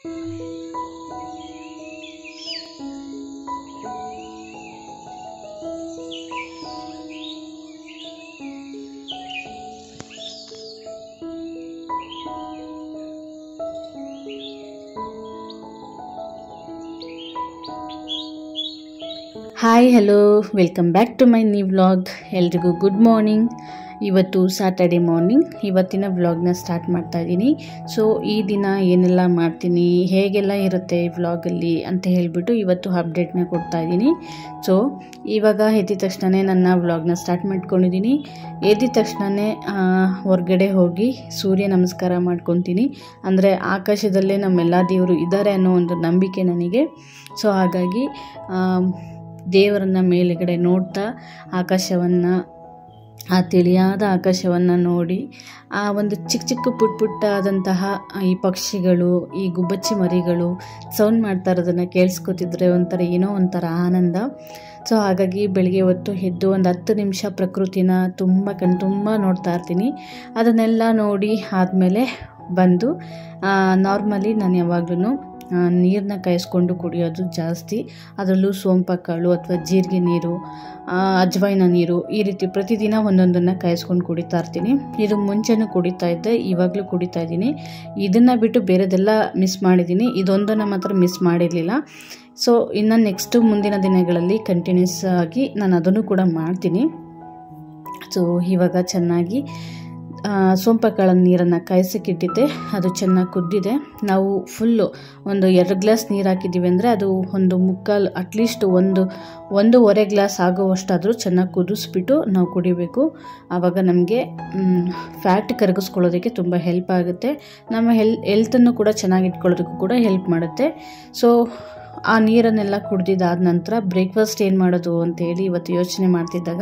Hi hello welcome back to my new vlog ಎಲ್ರಿಗೂ good morning ಇವತ್ತು Saturday morning ಇವತ್ತಿನ ವ್ಲಾಗ್ನ ಸ್ಟಾರ್ಟ್ ಮಾಡ್ತಾ ಇದ್ದೀನಿ ಸೊ ಈ ದಿನ ಏನೆಲ್ಲ ಮಾಡ್ತೀನಿ ಹೇಗೆಲ್ಲ ಇರುತ್ತೆ ಈ ವ್ಲಾಗಲ್ಲಿ ಅಂತ ಹೇಳಿಬಿಟ್ಟು ಇವತ್ತು ಅಪ್ಡೇಟ್ನ ಕೊಡ್ತಾ ಇದ್ದೀನಿ ಸೊ ಇವಾಗ ಎದ್ದಿದ ತಕ್ಷಣವೇ ನನ್ನ ವ್ಲಾಗ್ನ ಸ್ಟಾರ್ಟ್ ಮಾಡ್ಕೊಂಡಿದ್ದೀನಿ ಎದ್ದಿದ ತಕ್ಷಣವೇ ಹೊರಗಡೆ ಹೋಗಿ ಸೂರ್ಯ ನಮಸ್ಕಾರ ಮಾಡ್ಕೊತೀನಿ ಅಂದರೆ ಆಕಾಶದಲ್ಲೇ ನಮ್ಮೆಲ್ಲ ದೇವರು ಇದ್ದಾರೆ ಅನ್ನೋ ಒಂದು ನಂಬಿಕೆ ನನಗೆ ಸೊ ಹಾಗಾಗಿ ದೇವರನ್ನ ಮೇಲುಗಡೆ ನೋಡ್ತಾ ಆಕಾಶವನ್ನು ಆ ತಿಳಿಯಾದ ಆಕಾಶವನ್ನು ನೋಡಿ ಆ ಒಂದು ಚಿಕ್ಕ ಚಿಕ್ಕ ಪುಟ್ಟ ಪುಟ್ಟಾದಂತಹ ಈ ಪಕ್ಷಿಗಳು ಈ ಗುಬ್ಬಚ್ಚಿ ಮರಿಗಳು ಸೌಂಡ್ ಮಾಡ್ತಾ ಇರೋದನ್ನು ಕೇಳಿಸ್ಕೊತಿದ್ರೆ ಒಂಥರ ಏನೋ ಒಂಥರ ಆನಂದ ಸೊ ಹಾಗಾಗಿ ಬೆಳಿಗ್ಗೆ ಹೊತ್ತು ಎದ್ದು ಒಂದು ಹತ್ತು ನಿಮಿಷ ಪ್ರಕೃತಿನ ತುಂಬ ಕಣ್ ತುಂಬ ನೋಡ್ತಾ ಇರ್ತೀನಿ ಅದನ್ನೆಲ್ಲ ನೋಡಿ ಆದಮೇಲೆ ಬಂದು ನಾರ್ಮಲಿ ನಾನು ಯಾವಾಗ್ಲೂ ನೀರನ್ನ ಕಾಯಿಸ್ಕೊಂಡು ಕುಡಿಯೋದು ಜಾಸ್ತಿ ಅದರಲ್ಲೂ ಸೋಂಪಕಾಳು ಅಥವಾ ಜೀರಿಗೆ ನೀರು ಅಜ್ವೈನ ನೀರು ಈ ರೀತಿ ಪ್ರತಿದಿನ ಒಂದೊಂದನ್ನು ಕಾಯಿಸ್ಕೊಂಡು ಕುಡಿತಾ ಇರ್ತೀನಿ ಇದು ಮುಂಚೆನೂ ಕುಡಿತಾ ಇದ್ದೆ ಇವಾಗಲೂ ಕುಡಿತಾ ಇದ್ದೀನಿ ಇದನ್ನು ಬಿಟ್ಟು ಬೇರೆದೆಲ್ಲ ಮಿಸ್ ಮಾಡಿದ್ದೀನಿ ಇದೊಂದನ್ನು ಮಾತ್ರ ಮಿಸ್ ಮಾಡಿರಲಿಲ್ಲ ಸೊ ಇನ್ನು ನೆಕ್ಸ್ಟು ಮುಂದಿನ ದಿನಗಳಲ್ಲಿ ಕಂಟಿನ್ಯೂಸ್ ಆಗಿ ನಾನು ಅದನ್ನು ಕೂಡ ಮಾಡ್ತೀನಿ ಸೊ ಇವಾಗ ಚೆನ್ನಾಗಿ ಸೋಂಪಕಾಳ ನೀರನ್ನು ಕಾಯಿಸಕ್ಕಿಟ್ಟಿದ್ದೆ ಅದು ಚೆನ್ನಾಗಿ ಕುದ್ದಿದೆ ನಾವು ಫುಲ್ಲು ಒಂದು ಎರಡು ಗ್ಲಾಸ್ ನೀರು ಹಾಕಿದ್ದೀವಿ ಅಂದರೆ ಅದು ಒಂದು ಮುಕ್ಕಾಲು ಅಟ್ಲೀಸ್ಟ್ ಒಂದು ಒಂದೂವರೆ ಗ್ಲಾಸ್ ಆಗೋವಷ್ಟಾದರೂ ಚೆನ್ನಾಗಿ ಕುದಿಸ್ಬಿಟ್ಟು ನಾವು ಕುಡಿಬೇಕು ಆವಾಗ ನಮಗೆ ಫ್ಯಾಟ್ ಕರಗಿಸ್ಕೊಳ್ಳೋದಕ್ಕೆ ತುಂಬ ಹೆಲ್ಪ್ ಆಗುತ್ತೆ ನಮ್ಮ ಹೆಲ್ ಹೆಲ್ತನ್ನು ಕೂಡ ಚೆನ್ನಾಗಿ ಇಟ್ಕೊಳ್ಳೋದಕ್ಕೂ ಕೂಡ ಹೆಲ್ಪ್ ಮಾಡುತ್ತೆ ಸೊ ಆ ನೀರನ್ನೆಲ್ಲ ಕುಡ್ದಿದ್ದಾದ ನಂತರ ಬ್ರೇಕ್ಫಾಸ್ಟ್ ಏನು ಮಾಡೋದು ಅಂತೇಳಿ ಇವತ್ತು ಯೋಚನೆ ಮಾಡ್ತಿದ್ದಾಗ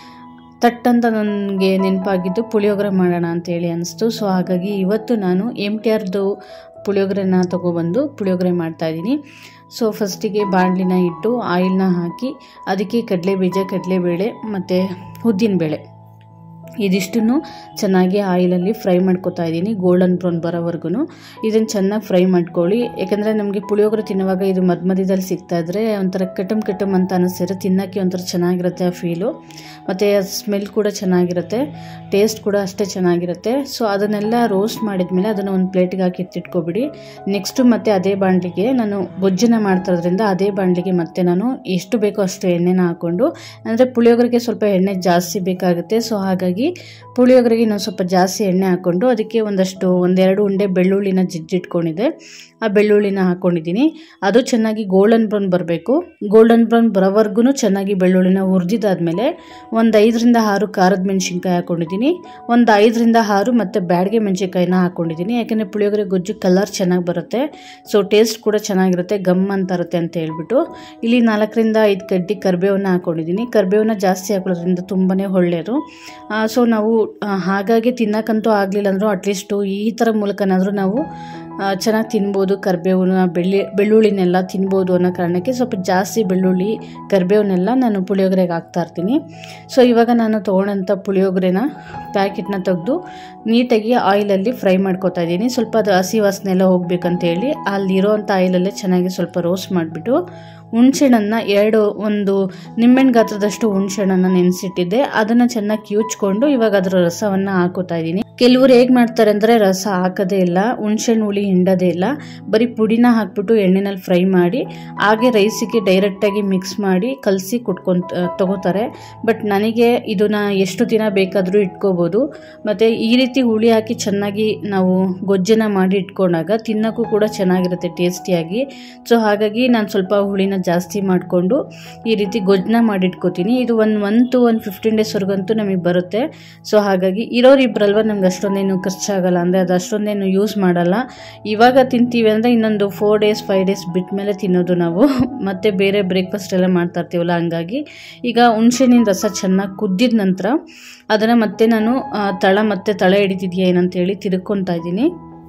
ತಟ್ಟಂತ ನನಗೆ ನೆನಪಾಗಿದ್ದು ಪುಳಿಯೋಗರೆ ಮಾಡೋಣ ಅಂತೇಳಿ ಅನಿಸ್ತು ಸೊ ಹಾಗಾಗಿ ಇವತ್ತು ನಾನು ಎಮ್ ಟಿ ಆರ್ದು ಪುಳಿಯೋಗರೆನ ತೊಗೊಬಂದು ಪುಳಿಯೋಗರೆ ಮಾಡ್ತಾಯಿದ್ದೀನಿ ಸೊ ಫಸ್ಟಿಗೆ ಬಾಣಲಿನ ಇಟ್ಟು ಆಯಿಲ್ನ ಹಾಕಿ ಅದಕ್ಕೆ ಕಡಲೆಬೀಜ ಕಡಲೆಬೇಳೆ ಮತ್ತು ಉದ್ದಿನಬೇಳೆ ಇದಿಷ್ಟನ್ನು ಚೆನ್ನಾಗಿ ಆಯಿಲಲ್ಲಿ ಫ್ರೈ ಮಾಡ್ಕೊತಾ ಇದ್ದೀನಿ ಗೋಲ್ಡನ್ ಬ್ರೌನ್ ಬರೋವರೆಗೂ ಇದನ್ನು ಚೆನ್ನಾಗಿ ಫ್ರೈ ಮಾಡ್ಕೊಳ್ಳಿ ಯಾಕಂದರೆ ನಮಗೆ ಪುಳಿಯೋಗರೆ ತಿನ್ನುವಾಗ ಇದು ಮಧ್ಯ ಮಧ್ಯದಲ್ಲಿ ಸಿಗ್ತಾ ಇದ್ರೆ ಒಂಥರ ಕಟಮ್ ಕಟಮ್ ಅಂತ ಅನಿಸ್ತಿರುತ್ತೆ ತಿನ್ನೋಕ್ಕೆ ಒಂಥರ ಚೆನ್ನಾಗಿರುತ್ತೆ ಆ ಫೀಲು ಮತ್ತು ಸ್ಮೆಲ್ ಕೂಡ ಚೆನ್ನಾಗಿರುತ್ತೆ ಟೇಸ್ಟ್ ಕೂಡ ಅಷ್ಟೇ ಚೆನ್ನಾಗಿರುತ್ತೆ ಸೊ ಅದನ್ನೆಲ್ಲ ರೋಸ್ಟ್ ಮಾಡಿದ್ಮೇಲೆ ಅದನ್ನು ಒಂದು ಪ್ಲೇಟಿಗೆ ಹಾಕಿ ಎತ್ತಿಟ್ಕೊಬಿಡಿ ನೆಕ್ಸ್ಟು ಮತ್ತೆ ಅದೇ ಬಾಣಲಿಗೆ ನಾನು ಗೊಜ್ಜನ್ನ ಮಾಡ್ತಿರೋದ್ರಿಂದ ಅದೇ ಬಾಣಲಿಗೆ ಮತ್ತೆ ನಾನು ಎಷ್ಟು ಬೇಕೋ ಅಷ್ಟು ಎಣ್ಣೆನ ಹಾಕ್ಕೊಂಡು ಅಂದರೆ ಪುಳಿಯೋಗರೆಗೆ ಸ್ವಲ್ಪ ಎಣ್ಣೆ ಜಾಸ್ತಿ ಬೇಕಾಗುತ್ತೆ ಸೊ ಹಾಗಾಗಿ ಪುಳಿಯೋಗರೆಗೆ ಇನ್ನೊಂದು ಸ್ವಲ್ಪ ಜಾಸ್ತಿ ಎಣ್ಣೆ ಹಾಕ್ಕೊಂಡು ಅದಕ್ಕೆ ಒಂದಷ್ಟು ಒಂದೆರಡು ಉಂಡೆ ಬೆಳ್ಳುಳ್ಳಿನ ಜಜ್ಜಿಟ್ಕೊಂಡಿದ್ದೆ ಆ ಬೆಳ್ಳುಳ್ಳಿನ ಹಾಕ್ಕೊಂಡಿದ್ದೀನಿ ಅದು ಚೆನ್ನಾಗಿ ಗೋಲ್ಡನ್ ಬ್ರೌನ್ ಬರಬೇಕು ಗೋಲ್ಡನ್ ಬ್ರೌನ್ ಬರೋವರೆಗೂ ಚೆನ್ನಾಗಿ ಬೆಳ್ಳುಳ್ಳಿನ ಹುರಿದಿದ್ದಾದಮೇಲೆ ಒಂದು ಐದರಿಂದ ಆರು ಖಾರದ ಮೆಣಸಿನ್ಕಾಯಿ ಹಾಕ್ಕೊಂಡಿದ್ದೀನಿ ಒಂದು ಐದರಿಂದ ಆರು ಮತ್ತು ಬ್ಯಾಡಿಗೆ ಮೆಣಸಿನ್ಕಾಯಿನ ಹಾಕ್ಕೊಂಡಿದ್ದೀನಿ ಯಾಕೆಂದರೆ ಪುಳಿಯೋಗರೆ ಗೊಜ್ಜು ಕಲರ್ ಚೆನ್ನಾಗಿ ಬರುತ್ತೆ ಸೊ ಟೇಸ್ಟ್ ಕೂಡ ಚೆನ್ನಾಗಿರುತ್ತೆ ಗಮ್ ಅಂತ ಇರುತ್ತೆ ಅಂತ ಹೇಳ್ಬಿಟ್ಟು ಇಲ್ಲಿ ನಾಲ್ಕರಿಂದ ಐದು ಕಡ್ಡಿ ಕರಿಬೇವನ್ನ ಹಾಕ್ಕೊಂಡಿದ್ದೀನಿ ಕರಿಬೇವನ್ನ ಜಾಸ್ತಿ ಹಾಕೊಳ್ಳೋದ್ರಿಂದ ತುಂಬಾ ಒಳ್ಳೆಯದು ಸೊ ನಾವು ಹಾಗಾಗಿ ತಿನ್ನಕ್ಕಂತೂ ಆಗಲಿಲ್ಲ ಅಂದರೂ ಅಟ್ಲೀಸ್ಟು ಈ ಥರ ಮೂಲಕನಾದರೂ ನಾವು ಚೆನ್ನಾಗಿ ತಿನ್ಬೋದು ಕರಿಬೇವನ್ನ ಬೆಳ್ಳಿ ಬೆಳ್ಳುಳ್ಳಿನೆಲ್ಲ ತಿನ್ಬೋದು ಅನ್ನೋ ಕಾರಣಕ್ಕೆ ಸ್ವಲ್ಪ ಜಾಸ್ತಿ ಬೆಳ್ಳುಳ್ಳಿ ಕರಿಬೇವನ್ನೆಲ್ಲ ನಾನು ಪುಳಿಯೋಗರೆಗೆ ಹಾಕ್ತಾ ಇರ್ತೀನಿ ಸೊ ಇವಾಗ ನಾನು ತೊಗೊಂಡಂಥ ಪುಳಿಯೋಗರೆನ ಪ್ಯಾಕೆಟ್ನ ತೆಗೆದು ನೀಟಾಗಿ ಆಯಿಲಲ್ಲಿ ಫ್ರೈ ಮಾಡ್ಕೊತಾ ಇದ್ದೀನಿ ಸ್ವಲ್ಪ ಅದು ಹಸಿ ವಾಸನೆ ಎಲ್ಲ ಹೋಗ್ಬೇಕಂತೇಳಿ ಅಲ್ಲಿರೋವಂಥ ಆಯಿಲಲ್ಲೇ ಚೆನ್ನಾಗಿ ಸ್ವಲ್ಪ ರೋಸ್ಟ್ ಮಾಡಿಬಿಟ್ಟು ಹುಣ್ಸೆಹಣ್ಣನ್ನು ಎರಡು ಒಂದು ನಿಂಬೆಹಣ್ಣು ಗಾತ್ರದಷ್ಟು ಹುಣ್ಸೆಹಣ್ಣನ್ನು ನೆನೆಸಿಟ್ಟಿದ್ದೆ ಅದನ್ನು ಚೆನ್ನಾಗಿ ಕಿವುಚ್ಕೊಂಡು ಇವಾಗ ಅದರ ರಸವನ್ನು ಹಾಕೋತಾ ಇದ್ದೀನಿ ಕೆಲವರು ಹೇಗೆ ಮಾಡ್ತಾರೆ ಅಂದರೆ ರಸ ಹಾಕೋದೇ ಇಲ್ಲ ಹುಣ್ಸೆಹಣ್ಣು ಹುಳಿ ಹಿಂಡೋದೇ ಇಲ್ಲ ಬರೀ ಪುಡಿನ ಹಾಕ್ಬಿಟ್ಟು ಎಣ್ಣೆನಲ್ಲಿ ಫ್ರೈ ಮಾಡಿ ಹಾಗೆ ರೈಸಿಗೆ ಡೈರೆಕ್ಟಾಗಿ ಮಿಕ್ಸ್ ಮಾಡಿ ಕಲಸಿ ಕುಟ್ಕೊಂತ ತಗೋತಾರೆ ಬಟ್ ನನಗೆ ಇದನ್ನ ಎಷ್ಟು ದಿನ ಬೇಕಾದರೂ ಇಟ್ಕೋಬೋದು ಮತ್ತು ಈ ರೀತಿ ಹುಳಿ ಹಾಕಿ ಚೆನ್ನಾಗಿ ನಾವು ಗೊಜ್ಜನ್ನು ಮಾಡಿ ಇಟ್ಕೊಂಡಾಗ ತಿನ್ನೋಕ್ಕೂ ಕೂಡ ಚೆನ್ನಾಗಿರುತ್ತೆ ಟೇಸ್ಟಿಯಾಗಿ ಸೊ ಹಾಗಾಗಿ ನಾನು ಸ್ವಲ್ಪ ಹುಳಿನ ಜಾಸ್ತಿ ಮಾಡಿಕೊಂಡು ಈ ರೀತಿ ಗೊಜ್ಜನ್ನ ಮಾಡಿಟ್ಕೋತೀನಿ ಇದು ಒಂದು ಮಂತು ಒಂದು ಫಿಫ್ಟೀನ್ ಡೇಸ್ವರೆಗಂತೂ ನಮಗೆ ಬರುತ್ತೆ ಸೊ ಹಾಗಾಗಿ ಇರೋರು ಇಬ್ಬರಲ್ವ ನಮ್ಗೆ ಅಷ್ಟೊಂದೇನು ಖರ್ಚಾಗಲ್ಲ ಅಂದರೆ ಅದು ಅಷ್ಟೊಂದೇನು ಯೂಸ್ ಮಾಡಲ್ಲ ಇವಾಗ ತಿಂತೀವಿ ಅಂದರೆ ಇನ್ನೊಂದು ಫೋರ್ ಡೇಸ್ ಫೈವ್ ಡೇಸ್ ಬಿಟ್ಟ ಮೇಲೆ ತಿನ್ನೋದು ನಾವು ಮತ್ತು ಬೇರೆ ಬ್ರೇಕ್ಫಾಸ್ಟ್ ಎಲ್ಲ ಮಾಡ್ತಾ ಇರ್ತೀವಲ್ಲ ಹಂಗಾಗಿ ಈಗ ಹುಣ್ಸೆಹಣ್ಣಿನ ರಸ ಚೆನ್ನಾಗಿ ಕುದ್ದಿದ ನಂತರ ಅದನ್ನು ಮತ್ತೆ ನಾನು ತಳ ಮತ್ತೆ ತಳ ಹಿಡಿತಿದ್ಯಾ ಏನಂತೇಳಿ ತಿರ್ಕೊತಾ ಇದ್ದೀನಿ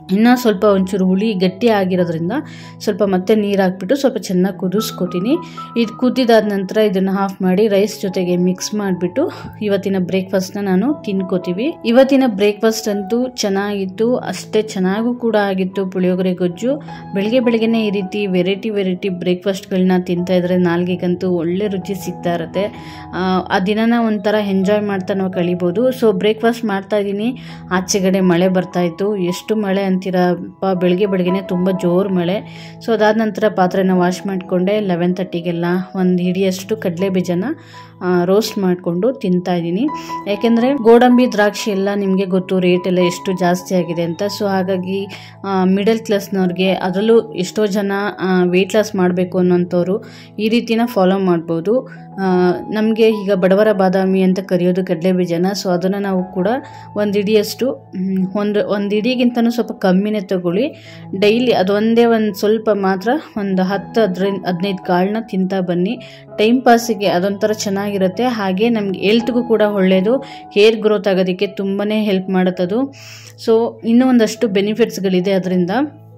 ಇನ್ನೂ ಸ್ವಲ್ಪ ಒಂಚೂರು ಹುಳಿ ಗಟ್ಟಿ ಆಗಿರೋದ್ರಿಂದ ಸ್ವಲ್ಪ ಮತ್ತೆ ನೀರು ಹಾಕ್ಬಿಟ್ಟು ಸ್ವಲ್ಪ ಚೆನ್ನಾಗಿ ಕುದಿಸ್ಕೊತೀನಿ ಇದು ಕುದ್ದಿದಾದ ನಂತರ ಇದನ್ನು ಆಫ್ ಮಾಡಿ ರೈಸ್ ಜೊತೆಗೆ ಮಿಕ್ಸ್ ಮಾಡಿಬಿಟ್ಟು ಇವತ್ತಿನ ಬ್ರೇಕ್ಫಾಸ್ಟ್ನ ನಾನು ತಿನ್ಕೋತೀವಿ ಇವತ್ತಿನ ಬ್ರೇಕ್ಫಾಸ್ಟ್ ಅಂತೂ ಚೆನ್ನಾಗಿತ್ತು ಅಷ್ಟೇ ಚೆನ್ನಾಗೂ ಕೂಡ ಆಗಿತ್ತು ಪುಳಿಯೋಗರೆ ಗೊಜ್ಜು ಬೆಳಗ್ಗೆ ಬೆಳಗ್ಗೆನೇ ಈ ರೀತಿ ವೆರೈಟಿ ವೆರೈಟಿ ಬ್ರೇಕ್ಫಾಸ್ಟ್ಗಳನ್ನ ತಿಂತಾ ಇದ್ರೆ ನಾಲ್ಗೆಗಂತೂ ಒಳ್ಳೆ ರುಚಿ ಸಿಗ್ತಾ ಇರುತ್ತೆ ಆ, ಆ ದಿನನ ಒಂಥರ ಎಂಜಾಯ್ ಮಾಡ್ತಾ ನಾವು ಕಳಿಬೋದು ಸೊ ಬ್ರೇಕ್ಫಾಸ್ಟ್ ಮಾಡ್ತಾ ಇದ್ದೀನಿ ಆಚೆಗಡೆ ಮಳೆ ಬರ್ತಾ ಇತ್ತು ಎಷ್ಟು ಮಳೆ ಅಂತೀರಪ್ಪ ಬೆಳಗ್ಗೆ ಬೆಳಗ್ಗೆನೆ ತುಂಬ ಜೋರು ಮಳೆ ಸೊ ಅದಾದ ನಂತರ ಪಾತ್ರೆನ ವಾಶ್ ಮಾಡಿಕೊಂಡೆ ಲೆವೆನ್ ತರ್ಟಿಗೆಲ್ಲ ಒಂದು ಹಿಡಿಯಷ್ಟು ಕಡಲೆ ಬೀಜನ ರೋಸ್ಟ್ ಮಾಡಿಕೊಂಡು ತಿಂತಾ ಇದ್ದೀನಿ ಯಾಕೆಂದರೆ ಗೋಡಂಬಿ ದ್ರಾಕ್ಷಿ ಎಲ್ಲ ನಿಮಗೆ ಗೊತ್ತು ರೇಟ್ ಎಲ್ಲ ಎಷ್ಟು ಜಾಸ್ತಿ ಆಗಿದೆ ಅಂತ ಸೊ ಹಾಗಾಗಿ ಮಿಡಲ್ ಕ್ಲಾಸ್ನವ್ರಿಗೆ ಅದರಲ್ಲೂ ಎಷ್ಟೋ ಜನ ವೆಯ್ಟ್ ಲಾಸ್ ಮಾಡಬೇಕು ಅನ್ನೋಂಥವ್ರು ಈ ರೀತಿನ ಫಾಲೋ ಮಾಡ್ಬೋದು ನಮಗೆ ಈಗ ಬಡವರ ಬಾದಾಮಿ ಅಂತ ಕರೆಯೋದು ಕಡಲೆ ಬೀಜನ ಸೊ ಅದನ್ನು ನಾವು ಕೂಡ ಒಂದು ಇಡಿಯಷ್ಟು ಮ್, ಒಂದು ಒಂದು ಇಡಿಗಿಂತನೂ ಸ್ವಲ್ಪ ಕಮ್ಮಿನೇ ತಗೊಳ್ಳಿ ಡೈಲಿ ಅದೊಂದೇ ಒಂದು ಸ್ವಲ್ಪ ಮಾತ್ರ ಒಂದು ಹತ್ತು ಹದ್ರೈದು ಹದಿನೈದು ಕಾಳನ್ನ ತಿಂತಾ ಬನ್ನಿ ಟೈಮ್ ಪಾಸಿಗೆ ಅದೊಂಥರ ಚೆನ್ನಾಗಿರುತ್ತೆ ಹಾಗೆ ನಮ್ಗೆ ಹೆಲ್ತ್ಗೂ ಕೂಡ ಒಳ್ಳೆಯದು ಹೇರ್ ಗ್ರೋತ್ ಆಗೋದಕ್ಕೆ ತುಂಬಾ ಹೆಲ್ಪ್ ಮಾಡುತ್ತದು ಸೊ ಇನ್ನೂ ಒಂದಷ್ಟು ಬೆನಿಫಿಟ್ಸ್ಗಳಿದೆ ಅದರಿಂದ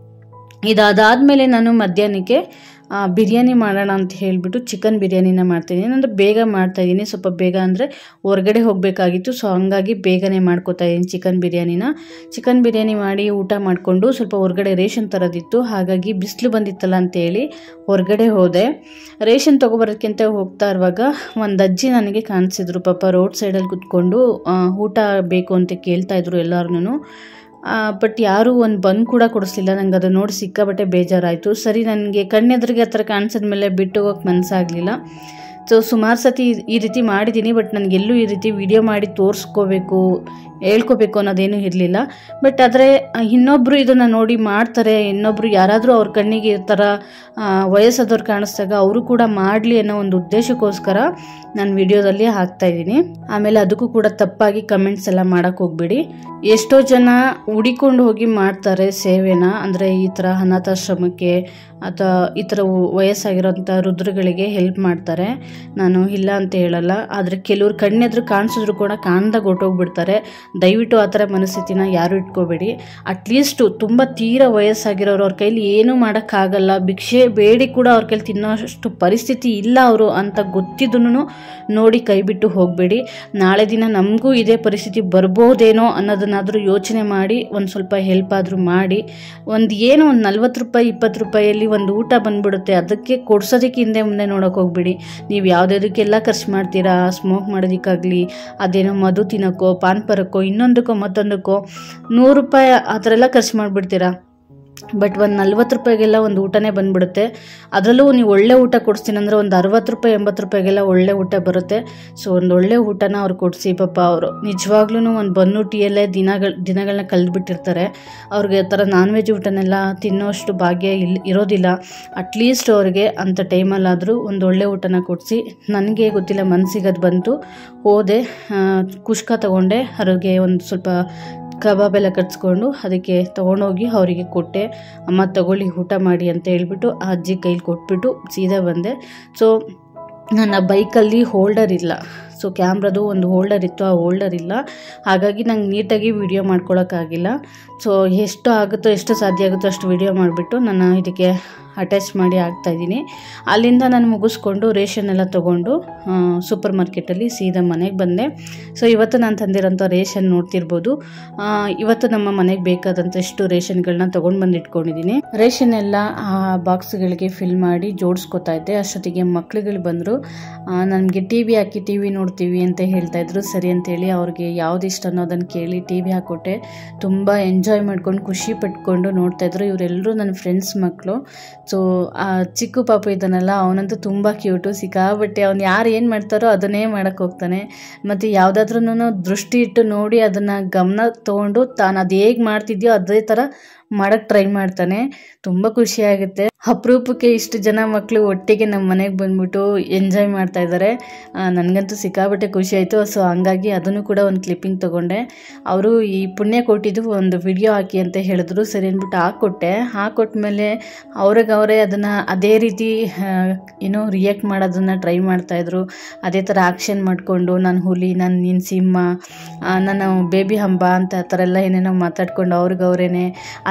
ಇದಾದಾದಮೇಲೆ ನಾನು ಮಧ್ಯಾಹ್ನಕ್ಕೆ ಆ, ಬಿರಿಯಾನಿ ಮಾಡೋಣ ಅಂತ ಹೇಳಿಬಿಟ್ಟು ಚಿಕನ್ ಬಿರಿಯಾನಿನ ಮಾಡ್ತಾಯಿದ್ದೀನಿ ಅಂದರೆ ಬೇಗ ಮಾಡ್ತಾಯಿದ್ದೀನಿ ಸ್ವಲ್ಪ ಬೇಗ ಅಂದರೆ ಹೊರಗಡೆ ಹೋಗಬೇಕಾಗಿತ್ತು ಸೊ ಹಂಗಾಗಿ ಬೇಗನೆ ಮಾಡ್ಕೋತಾ ಇದ್ದೀನಿ ಚಿಕನ್ ಬಿರಿಯಾನಿನ ಚಿಕನ್ ಬಿರಿಯಾನಿ ಮಾಡಿ ಊಟ ಮಾಡಿಕೊಂಡು ಸ್ವಲ್ಪ ಹೊರಗಡೆ ರೇಷನ್ ತರೋದಿತ್ತು ಹಾಗಾಗಿ ಬಿಸಿಲು ಬಂದಿತ್ತಲ್ಲ ಅಂತೇಳಿ ಹೊರಗಡೆ ಹೋದೆ ರೇಷನ್ ತೊಗೊಬರೋಕ್ಕಿಂತ ಹೋಗ್ತಾ ಇರುವಾಗ ಒಂದು ಅಜ್ಜಿ ನನಗೆ ಕಾಣಿಸಿದ್ರು ಪಾಪ ರೋಡ್ ಸೈಡಲ್ಲಿ ಕುತ್ಕೊಂಡು ಆ, ಊಟ ಬೇಕು ಅಂತ ಕೇಳ್ತಾ ಇದ್ರು ಎಲ್ಲಾರ್ನೂ ಬಟ್ ಯಾರೂ ಒಂದು ಬಂದ್ ಕೂಡ ಕೊಡಿಸ್ಲಿಲ್ಲ ನಂಗೆ ಅದು ನೋಡಿ ಸಿಕ್ಕಾಬಟ್ಟೆ ಬೇಜಾರಾಯಿತು ಸರಿ ನನಗೆ ಕಣ್ಣೆದ್ರಿಗೆ ಆ ಥರ ಕಾಣಿಸಿದ್ಮೇಲೆ ಬಿಟ್ಟು ಹೋಗೋಕೆ ಮನಸ್ಸಾಗಲಿಲ್ಲ ಸೊ ಸುಮಾರು ಸತಿ ಈ- ಈ ರೀತಿ ಮಾಡಿದ್ದೀನಿ ಬಟ್ ನನಗೆಲ್ಲೂ ಈ ರೀತಿ ವಿಡಿಯೋ ಮಾಡಿ ತೋರಿಸ್ಕೋಬೇಕು ಹೇಳ್ಕೋಬೇಕು ಅನ್ನೋದೇನೂ ಇರಲಿಲ್ಲ ಬಟ್ ಆದರೆ ಇನ್ನೊಬ್ಬರು ಇದನ್ನು ನೋಡಿ ಮಾಡ್ತಾರೆ ಇನ್ನೊಬ್ಬರು ಯಾರಾದರೂ ಅವ್ರ ಕಣ್ಣಿಗೆ ಈ ಥರ ಆ, ವಯಸ್ಸಾದವ್ರು ಕಾಣಿಸ್ದಾಗ ಅವರು ಕೂಡ ಮಾಡಲಿ ಅನ್ನೋ ಒಂದು ಉದ್ದೇಶಕ್ಕೋಸ್ಕರ ನಾನು ವಿಡಿಯೋದಲ್ಲಿ ಹಾಕ್ತಾಯಿದ್ದೀನಿ ಆಮೇಲೆ ಅದಕ್ಕೂ ಕೂಡ ತಪ್ಪಾಗಿ ಕಮೆಂಟ್ಸ್ ಎಲ್ಲ ಮಾಡೋಕ್ಕೆ ಹೋಗ್ಬೇಡಿ ಎಷ್ಟೋ ಜನ ಹುಡಿಕೊಂಡು ಹೋಗಿ ಮಾಡ್ತಾರೆ ಸೇವೆನ ಅಂದರೆ ಈ ಥರ ಅನಾಥಾಶ್ರಮಕ್ಕೆ ಅಥವಾ ಈ ಥರ ವಯಸ್ಸಾಗಿರೋಂಥ ವೃದ್ಧರುಗಳಿಗೆ ಹೆಲ್ಪ್ ಮಾಡ್ತಾರೆ ನಾನು ಇಲ್ಲ ಅಂತ ಹೇಳಲ್ಲ ಆದರೆ ಕೆಲವ್ರು ಕಣ್ಣೆದ್ರು ಕಾಣಿಸಿದ್ರು ಕೂಡ ಕಾಣ್ದಾಗ ಹೊರ್ಟೋಗ್ಬಿಡ್ತಾರೆ ದಯವಿಟ್ಟು ಆ ಥರ ಮನಸ್ಥಿತಿನ ಯಾರು ಇಟ್ಕೋಬೇಡಿ ಅಟ್ಲೀಸ್ಟು ತುಂಬ ತೀರ ವಯಸ್ಸಾಗಿರೋರು ಅವ್ರ ಕೈಲಿ ಏನೂ ಮಾಡೋಕ್ಕಾಗಲ್ಲ ಭಿಕ್ಷೆ ಬೇಡಿ ಕೂಡ ಅವ್ರ ಕೈಲಿ ತಿನ್ನೋಷ್ಟು ಪರಿಸ್ಥಿತಿ ಇಲ್ಲ ಅವರು ಅಂತ ಗೊತ್ತಿದ್ದೂ ನೋಡಿ ಕೈ ಬಿಟ್ಟು ಹೋಗಬೇಡಿ ನಾಳೆ ದಿನ ನಮಗೂ ಇದೇ ಪರಿಸ್ಥಿತಿ ಬರ್ಬೋದೇನೋ ಅನ್ನೋದನ್ನಾದರೂ ಯೋಚನೆ ಮಾಡಿ ಒಂದು ಸ್ವಲ್ಪ ಹೆಲ್ಪ್ ಆದರೂ ಮಾಡಿ ಒಂದು ಏನೋ ಒಂದು ನಲ್ವತ್ತು ರೂಪಾಯಿ ಇಪ್ಪತ್ತು ರೂಪಾಯಿಯಲ್ಲಿ ಒಂದು ಊಟ ಬಂದ್ಬಿಡುತ್ತೆ ಅದಕ್ಕೆ ಕೊಡ್ಸೋದಕ್ಕೆ ಹಿಂದೆ ಮುಂದೆ ನೋಡೋಕೆ ಹೋಗ್ಬೇಡಿ ನೀವು ಯಾವುದಕ್ಕೆಲ್ಲ ಖರ್ಚು ಮಾಡ್ತೀರಾ ಸ್ಮೋಕ್ ಮಾಡೋದಕ್ಕಾಗಲಿ ಅದೇನೋ ಮಧು ತಿನ್ನೋಕ್ಕೋ ಪಾನ್ ಪರಕ್ಕೋ ಇನ್ನೊಂದಕ್ಕೋ ಮತ್ತೊಂದಕ್ಕೋ ನೂರು ರೂಪಾಯಿ ಆ ಥರ ಎಲ್ಲ ಖರ್ಚು ಮಾಡಿಬಿಡ್ತೀರಾ ಬಟ್ ಒಂದು ನಲ್ವತ್ತು ರೂಪಾಯಿಗೆಲ್ಲ ಒಂದು ಊಟನೇ ಬಂದ್ಬಿಡುತ್ತೆ ಅದರಲ್ಲೂ ನೀವು ಒಳ್ಳೆ ಊಟ ಕೊಡಿಸ್ತೀನಿ ಅಂದರೆ ಒಂದು ಅರವತ್ತು ರೂಪಾಯಿ ಎಂಬತ್ತು ರೂಪಾಯಿಗೆಲ್ಲ ಒಳ್ಳೆ ಊಟ ಬರುತ್ತೆ ಸೊ ಒಂದು ಒಳ್ಳೆ ಊಟನ ಅವ್ರು ಕೊಡಿಸಿ ಪಾಪ ಅವರು ನಿಜವಾಗ್ಲೂ ಒಂದು ಬನ್ನು ಟೀಯಲ್ಲೇ ದಿನಗಳ ದಿನಗಳನ್ನ ಕಳೆದ್ಬಿಟ್ಟಿರ್ತಾರೆ ಅವ್ರಿಗೆ ಆ ಥರ ನಾನ್ ವೆಜ್ ಊಟನೆಲ್ಲ ತಿನ್ನೋಷ್ಟು ಭಾಗ್ಯ ಇಲ್ಲಿ ಇರೋದಿಲ್ಲ ಅಟ್ಲೀಸ್ಟ್ ಅವ್ರಿಗೆ ಅಂಥ ಟೈಮಲ್ಲಾದರೂ ಒಂದು ಒಳ್ಳೆ ಊಟನ ಕೊಡಿಸಿ ನನಗೆ ಗೊತ್ತಿಲ್ಲ ಮನಸ್ಸಿಗೆ ಅದು ಬಂತು ಹೋದೆ ಆ, ಕುಷ್ಕ ತಗೊಂಡೆ ಅವ್ರಿಗೆ ಒಂದು ಸ್ವಲ್ಪ ಕಬಾಬ್ ಎಲ್ಲ ಕಟ್ಸ್ಕೊಂಡು ಅದಕ್ಕೆ ತೊಗೊಂಡೋಗಿ ಅವರಿಗೆ ಕೊಟ್ಟೆ ಅಮ್ಮ ತಗೊಳ್ಳಿ ಊಟ ಮಾಡಿ ಅಂತ ಹೇಳ್ಬಿಟ್ಟು ಆ ಅಜ್ಜಿ ಕೈಲಿ ಕೊಟ್ಬಿಟ್ಟು ಸೀದಾ ಬಂದೆ ಸೊ ನನ್ನ ಬೈಕಲ್ಲಿ ಹೋಲ್ಡರ್ ಇಲ್ಲ ಸೊ ಕ್ಯಾಮ್ರದು ಒಂದು ಹೋಲ್ಡರ್ ಇತ್ತು ಆ ಹೋಲ್ಡರ್ ಇಲ್ಲ ಹಾಗಾಗಿ ನಂಗೆ ನೀಟಾಗಿ ವಿಡಿಯೋ ಮಾಡ್ಕೊಳಕ್ಕಾಗಿಲ್ಲ ಸೊ ಎಷ್ಟು ಆಗುತ್ತೋ ಎಷ್ಟು ಸಾಧ್ಯ ಆಗುತ್ತೋ ಅಷ್ಟು ವಿಡಿಯೋ ಮಾಡಿಬಿಟ್ಟು ನಾನು ಇದಕ್ಕೆ ಅಟ್ಯಾಚ್ ಮಾಡಿ ಹಾಕ್ತಾಯಿದ್ದೀನಿ ಅಲ್ಲಿಂದ ನಾನು ಮುಗಿಸ್ಕೊಂಡು ರೇಷನ್ ಎಲ್ಲ ತೊಗೊಂಡು ಸೂಪರ್ ಮಾರ್ಕೆಟಲ್ಲಿ ಸೀದಾ ಮನೆಗೆ ಬಂದೆ ಸೊ ಇವತ್ತು ನಾನು ತಂದಿರೋಂಥ ರೇಷನ್ ನೋಡ್ತಿರ್ಬೋದು ಆ, ಇವತ್ತು ನಮ್ಮ ಮನೆಗೆ ಬೇಕಾದಂಥಷ್ಟು ರೇಷನ್ಗಳನ್ನ ತೊಗೊಂಡು ಬಂದು ಇಟ್ಕೊಂಡಿದ್ದೀನಿ ರೇಷನ್ ಎಲ್ಲ ಆ ಬಾಕ್ಸ್ಗಳಿಗೆ ಫಿಲ್ ಮಾಡಿ ಜೋಡಿಸ್ಕೊತಾ ಇದ್ದೆ ಅಷ್ಟೊತ್ತಿಗೆ ಮಕ್ಳುಗಳು ಬಂದರು ನನಗೆ ಟಿ ವಿ ಹಾಕಿ ಟಿ ವಿ ನೋಡ್ತೀವಿ ಅಂತ ಹೇಳ್ತಾ ಇದ್ರು ಸರಿ ಅಂತೇಳಿ ಅವ್ರಿಗೆ ಯಾವ್ದು ಇಷ್ಟ ಅನ್ನೋದನ್ನು ಕೇಳಿ ಟಿ ವಿ ಹಾಕ್ಕೊಟ್ಟೆ ತುಂಬ ಎಂಜಾಯ್ ಮಾಡ್ಕೊಂಡು ಖುಷಿ ಪಟ್ಕೊಂಡು ನೋಡ್ತಾಯಿದ್ರು ಇವರೆಲ್ಲರೂ ನನ್ನ ಫ್ರೆಂಡ್ಸ್ ಮಕ್ಕಳು ಸೊ ಆ ಚಿಕ್ಕ ಪಾಪ ಇದ್ದಾನಲ್ಲ ಅವನಂತೂ ತುಂಬ ಕ್ಯೂಟು ಸಿಕ್ಕಾಬಟ್ಟೆ ಅವ್ನು ಯಾರು ಏನು ಮಾಡ್ತಾರೋ ಅದನ್ನೇ ಮಾಡೋಕ್ಕೆ ಹೋಗ್ತಾನೆ ಮತ್ತು ಯಾವುದಾದ್ರೂ ದೃಷ್ಟಿ ಇಟ್ಟು ನೋಡಿ ಅದನ್ನು ಗಮನ ತೊಗೊಂಡು ತಾನು ಅದು ಹೇಗೆ ಮಾಡ್ತಿದ್ಯೋ ಅದೇ ಥರ ಮಾಡೋಕ್ಕೆ ಟ್ರೈ ಮಾಡ್ತಾನೆ ತುಂಬ ಖುಷಿಯಾಗುತ್ತೆ ಅಪರೂಪಕ್ಕೆ ಇಷ್ಟು ಜನ ಮಕ್ಕಳು ಒಟ್ಟಿಗೆ ನಮ್ಮ ಮನೆಗೆ ಬಂದ್ಬಿಟ್ಟು ಎಂಜಾಯ್ ಮಾಡ್ತಾ ಇದ್ದಾರೆ ನನಗಂತೂ ಸಿಕ್ಕಾಬಟ್ಟೆ ಖುಷಿ ಆಯಿತು ಸೊ ಹಂಗಾಗಿ ಅದನ್ನು ಕೂಡ ಒಂದು ಕ್ಲಿಪ್ಪಿಂಗ್ ತೊಗೊಂಡೆ ಅವರು ಈ ಪುಣ್ಯ ಕೊಟ್ಟಿದ್ದು ಒಂದು ವಿಡಿಯೋ ಹಾಕಿ ಅಂತ ಹೇಳಿದ್ರು ಸರಿ ಅಂದ್ಬಿಟ್ಟು ಹಾಕ್ಕೊಟ್ಟೆ ಹಾಕ್ಕೊಟ್ಮೇಲೆ ಅವ್ರಿಗೆ ಅವರೇ ಅದನ್ನು ಅದೇ ರೀತಿ ಆ, ಏನೋ ರಿಯಾಕ್ಟ್ ಮಾಡೋದನ್ನು ಟ್ರೈ ಮಾಡ್ತಾಯಿದ್ರು ಅದೇ ಥರ ಆಕ್ಷನ್ ಮಾಡಿಕೊಂಡು ನಾನು ಹುಲಿ ನಾನು ನಿನ್ನ ಸಿಂಹ ಆ, ನಾನು ಬೇಬಿ ಹಂಬ ಅಂತ ಆ ಥರ ಎಲ್ಲ ಏನೇನೋ ಮಾತಾಡ್ಕೊಂಡು ಅವ್ರಿಗೆ ಅವರೇನೆ ಆ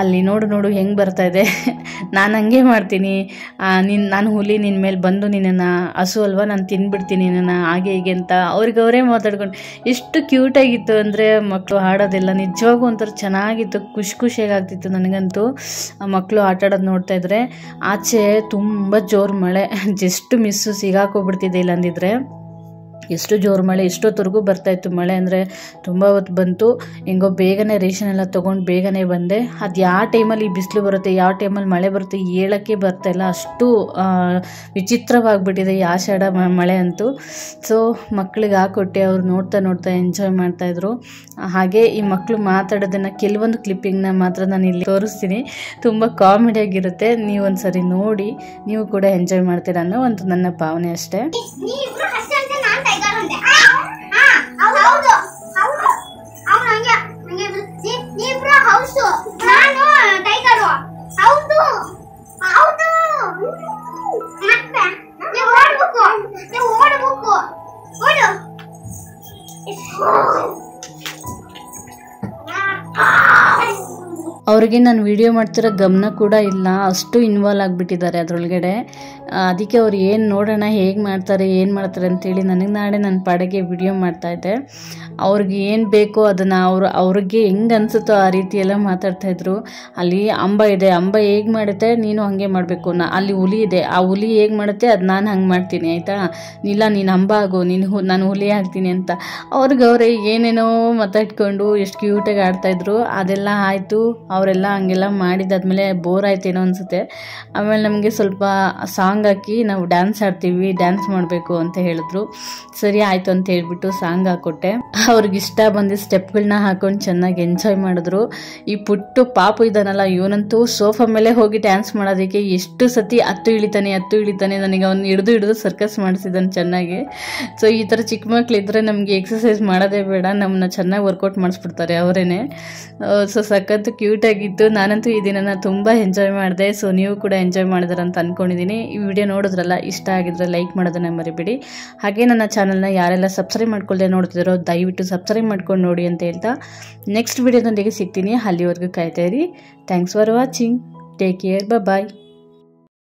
ಅಲ್ಲಿ ನೋಡು ನೋಡು ಹೆಂಗೆ ಬರ್ತಾ ಇದೆ ನಾನು ಹಂಗೆ ಮಾಡ್ತೀನಿ ನಿನ್ನ ನಾನು ಹುಲಿ ನಿನ್ನ ಮೇಲೆ ಬಂದು ನಿನ್ನನ್ನು ಹಸು ಅಲ್ವಾ ನಾನು ತಿನ್ಬಿಡ್ತೀನಿ ನಿನ್ನನ್ನು ಹಾಗೆ ಹೀಗೆ ಅಂತ ಅವ್ರಿಗೆ ಅವರೇ ಮಾತಾಡ್ಕೊಂಡು ಎಷ್ಟು ಕ್ಯೂಟಾಗಿತ್ತು ಅಂದರೆ ಮಕ್ಕಳು ಆಡೋದೆಲ್ಲ ನಿಜವಾಗೂ ಒಂಥರ ಚೆನ್ನಾಗಿತ್ತು ಖುಷಿ ಖುಷಿಯಾಗಿ ಆಗ್ತಿತ್ತು ನನಗಂತೂ ಆ ಮಕ್ಕಳು ಆಟ ಆಡೋದು ನೋಡ್ತಾ ಇದ್ರೆ ಆಚೆ ತುಂಬ ಜೋರು ಮಳೆ ಜಸ್ಟ್ ಮಿಸ್ಸು ಸಿಗಾಕೋಗ್ಬಿಡ್ತಿದ್ದೆ ಇಲ್ಲಂದಿದ್ರೆ ಎಷ್ಟು ಜೋರು ಮಳೆ ಎಷ್ಟೊತ್ತವರೆಗೂ ಬರ್ತಾಯಿತ್ತು ಮಳೆ ಅಂದರೆ ತುಂಬ ಹೊತ್ತು ಬಂತು ಹೆಂಗೋ ಬೇಗನೆ ರೇಷನ್ ಎಲ್ಲ ತೊಗೊಂಡು ಬೇಗನೆ ಬಂದೆ ಅದು ಯಾವ ಟೈಮಲ್ಲಿ ಬಿಸಿಲು ಬರುತ್ತೆ ಯಾವ ಟೈಮಲ್ಲಿ ಮಳೆ ಬರುತ್ತೆ ಹೇಳೋಕ್ಕೆ ಬರ್ತಾಯಿಲ್ಲ ಅಷ್ಟು ಆ, ವಿಚಿತ್ರವಾಗಿಬಿಟ್ಟಿದೆ ಈ ಆಷಾಢ ಮ- ಮಳೆ ಅಂತೂ ಸೊ ಮಕ್ಕಳಿಗೆ ಹಾಕೊಟ್ಟೆ ಅವ್ರು ನೋಡ್ತಾ ನೋಡ್ತಾ ಎಂಜಾಯ್ ಮಾಡ್ತಾಯಿದ್ರು ಹಾಗೆ ಈ ಮಕ್ಕಳು ಮಾತಾಡೋದನ್ನು ಕೆಲವೊಂದು ಕ್ಲಿಪ್ಪಿಂಗ್ನ ಮಾತ್ರ ನಾನು ಇಲ್ಲಿ ತೋರಿಸ್ತೀನಿ ತುಂಬ ಕಾಮಿಡಿಯಾಗಿರುತ್ತೆ ನೀವು ಒಂದ್ಸರಿ ನೋಡಿ ನೀವು ಕೂಡ ಎಂಜಾಯ್ ಮಾಡ್ತೀರಾ ಅನ್ನೋ ಒಂದು ನನ್ನ ಭಾವನೆ ಅಷ್ಟೇ ನೀವಿಬ್ರು ಹಸಿ ಅಂತ ನಾನ್ ಟೈಗರ್ ಅಂದೆ ಹಾ ಹೌದು ಹೌದು ಅವ್ನು ಹಂಗೆ ಹಂಗೆ ಬಿಡು. ನೀ- ನೀವಿಬ್ರು ಹೌಸು ನಾನು ಟೈಗರು ಹೌದು ಹೌದು ಮತ್ತೆ ನೀವು ಓಡ್ಬೇಕು ನೀವು ಓಡ್ಬೇಕು ಓಡು ಅವ್ರಿಗೆ ನಾನು ವಿಡಿಯೋ ಮಾಡ್ತಿರೋ ಗಮನ ಕೂಡ ಇಲ್ಲ ಅಷ್ಟು ಇನ್ವಾಲ್ವ್ ಆಗಿಬಿಟ್ಟಿದ್ದಾರೆ ಅದರೊಳಗಡೆ ಅದಕ್ಕೆ ಅವ್ರು ಏನು ನೋಡೋಣ ಹೇಗೆ ಮಾಡ್ತಾರೆ ಏನು ಮಾಡ್ತಾರೆ ಅಂತೇಳಿ ನನಗೆ ನಾಳೆ ನನ್ನ ಪಾಡಿಗೆ ವಿಡಿಯೋ ಮಾಡ್ತಾಯಿದ್ದೆ ಅವ್ರಿಗೆ ಏನು ಬೇಕೋ ಅದನ್ನು ಅವ್ರು ಅವ್ರಿಗೆ ಹೆಂಗೆ ಅನಿಸುತ್ತೋ ಆ ರೀತಿ ಎಲ್ಲ ಮಾತಾಡ್ತಾಯಿದ್ರು ಅಲ್ಲಿ ಅಂಬ ಇದೆ ಅಂಬ ಹೇಗೆ ಮಾಡುತ್ತೆ ನೀನು ಹಾಗೆ ಮಾಡಬೇಕು ನಾ ಅಲ್ಲಿ ಹುಲಿ ಇದೆ ಆ ಹುಲಿ ಹೇಗೆ ಮಾಡುತ್ತೆ ಅದು ನಾನು ಹಂಗೆ ಮಾಡ್ತೀನಿ ಆಯಿತಾ ಇಲ್ಲ ನೀನು ಅಂಬ ಆಗು ನೀನು ಹು ನಾನು ಹುಲಿ ಆಗ್ತೀನಿ ಅಂತ ಅವ್ರಿಗೆ ಅವರೇ ಏನೇನೋ ಮಾತಾಡ್ಕೊಂಡು ಎಷ್ಟು ಕ್ಯೂಟಾಗಿ ಆಡ್ತಾಯಿದ್ರು ಅದೆಲ್ಲ ಆಯಿತು ಅವರೆಲ್ಲ ಹಂಗೆಲ್ಲ ಮಾಡಿದ್ದಾದ್ಮೇಲೆ ಬೋರ್ ಆಯ್ತೇನೋ ಅನಿಸುತ್ತೆ ಆಮೇಲೆ ನಮಗೆ ಸ್ವಲ್ಪ ಸಾಂಗ್ ಹಾಕಿ ನಾವು ಡ್ಯಾನ್ಸ್ ಆಡ್ತೀವಿ ಡ್ಯಾನ್ಸ್ ಮಾಡಬೇಕು ಅಂತ ಹೇಳಿದ್ರು ಸರಿ ಆಯಿತು ಅಂತ ಹೇಳ್ಬಿಟ್ಟು ಸಾಂಗ್ ಹಾಕ್ಕೊಟ್ಟೆ ಅವ್ರಿಗೆ ಇಷ್ಟ ಬಂದು ಸ್ಟೆಪ್ಗಳನ್ನ ಹಾಕೊಂಡು ಚೆನ್ನಾಗಿ ಎಂಜಾಯ್ ಮಾಡಿದ್ರು ಈ ಪುಟ್ಟು ಪಾಪು ಇದ್ದಾನಲ್ಲ ಇವನಂತೂ ಸೋಫಾ ಮೇಲೆ ಹೋಗಿ ಡ್ಯಾನ್ಸ್ ಮಾಡೋದಕ್ಕೆ ಎಷ್ಟು ಸತಿ ಹತ್ತು ಇಳಿತಾನೆ ಹತ್ತು ಇಳಿತಾನೆ ನನಗೆ ಅವ್ನು ಹಿಡಿದು ಹಿಡಿದು ಸರ್ಕಸ್ ಮಾಡಿಸಿದ್ದಾನೆ ಚೆನ್ನಾಗಿ ಸೊ ಈ ಥರ ಚಿಕ್ಕ ಮಕ್ಳಿದ್ರೆ ನಮಗೆ ಎಕ್ಸಸೈಸ್ ಮಾಡೋದೇ ಬೇಡ ನಮ್ಮನ್ನ ಚೆನ್ನಾಗಿ ವರ್ಕೌಟ್ ಮಾಡಿಸ್ಬಿಡ್ತಾರೆ ಅವರೇನೆ ಸೊ ಸಖತ್ತು ಕ್ಯೂಟಾಗಿತ್ತು ನಾನಂತೂ ಈ ದಿನನ ತುಂಬ ಎಂಜಾಯ್ ಮಾಡಿದೆ ಸೊ ನೀವು ಕೂಡ ಎಂಜಾಯ್ ಮಾಡಿದಾರೆ ಅಂತ ಅಂದ್ಕೊಂಡಿದ್ದೀನಿ ಈ ವಿಡಿಯೋ ನೋಡಿದ್ರಲ್ಲ ಇಷ್ಟ ಆಗಿದ್ರೆ ಲೈಕ್ ಮಾಡೋದನ್ನ ಮರಿಬೇಡಿ ಹಾಗೆ ನನ್ನ ಚಾನಲ್ನ ಯಾರೆಲ್ಲ ಸಬ್ಸ್ಕ್ರೈಬ್ ಮಾಡ್ಕೊಳ್ದೆ ನೋಡ್ತಿದ್ದಾರೋ ದಯವಿಟ್ಟು ಸಬ್ಸ್ಕ್ರೈಬ್ ಮಾಡ್ಕೊಂಡು ನೋಡಿ ಅಂತ ಹೇಳ್ತಾ ನೆಕ್ಸ್ಟ್ ವಿಡಿಯೋದೊಂದಿಗೆ ಸಿಗ್ತೀನಿ ಅಲ್ಲಿವರೆಗೂ ಕಾಯ್ತಾ ಇರಿ thanks for watching take care bye